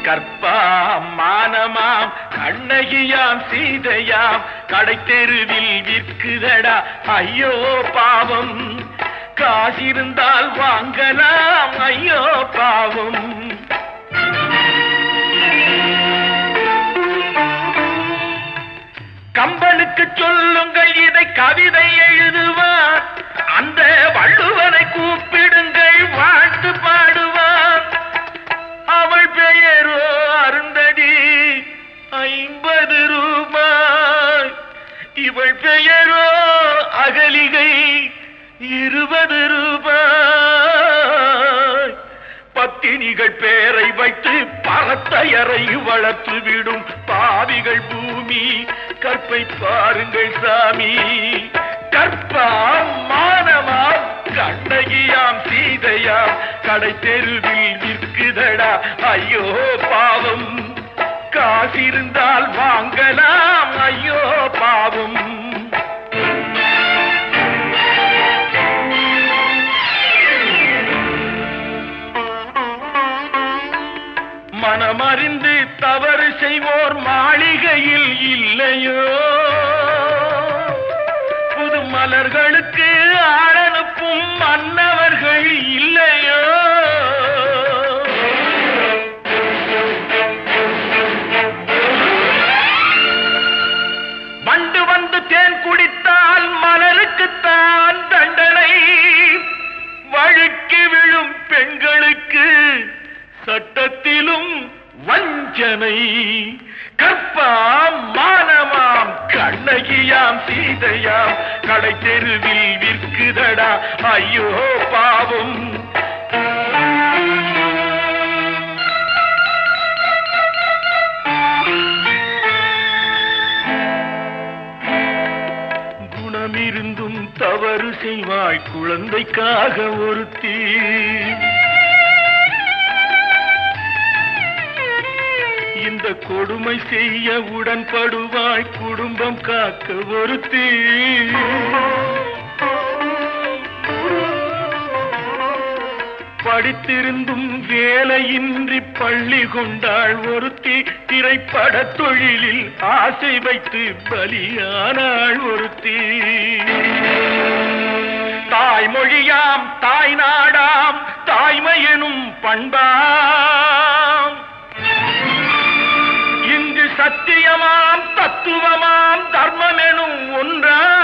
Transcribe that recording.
கற்பாம் மானமாம் கண்ணகியாம் சீதையாம் கடைத்தெருவில் விற்குதடா ஐயோ பாவம் காசிருந்தால் வாங்கலாம் ஐயோ பாவம் கம்பனுக்கு சொல்லுங்கள் இதை கவிதை எழுதுவார் அந்த வள்ளுவனை கூப்பிடுங்கள் வாழ்த்து பாடுவார் அவள் பெயரோ அருந்ததி ஐம்பது ரூபாய் இவள் பெயரோ அகலிகை இருபது ரூபாய் பத்தினிகள் பேரை வைத்து பரத்தையரை வளர்த்து விடும் பாவிகள் பூமி கற்பை பாருங்கள் சாமி கற்பாம் மானமாம் கண்ணகியாம் சீதையாம் கடை தெருவில் விற்குதடா ஐயோ பாவம் காசிருந்தால் வாங்கலாம் ஐயோ பாவம் மனமறிந்து தவறு செய்வோர் மாளிகையில் இல்லையோ புது மலர்களுக்கு ஆளனுப்பும் மன்னவர்கள் இல்லையோ வண்டு வந்து தேன் குடித்தால் மலருக்குத்தான் தண்டனை வழுக்கி விழும் பெண்களுக்கு சட்டத்திலும் வஞ்சனை கற்பாம் மானமாம் கண்ணகியாம் சீதையாம் கடை தெருவில் விற்குதடா ஐயோ பாவம் குணமிருந்தும் தவறு செய்வாய் குழந்தைக்காக ஒருத்தி இந்த கொடுமை செய்ய உடன்படுவாய் குடும்பம் காக்க ஒருத்தி படித்திருந்தும் வேலையின்றி பள்ளி கொண்டாள் ஒருத்தி திரைப்பட தொழிலில் ஆசை வைத்து பலியானாள் ஒருத்தி தாய்மொழியாம் தாய் நாடாம் தாய்மையெனும் பண்பாம் இங்கு சத்தியமாம் தத்துவமாம் தர்மமெனும் ஒன்றா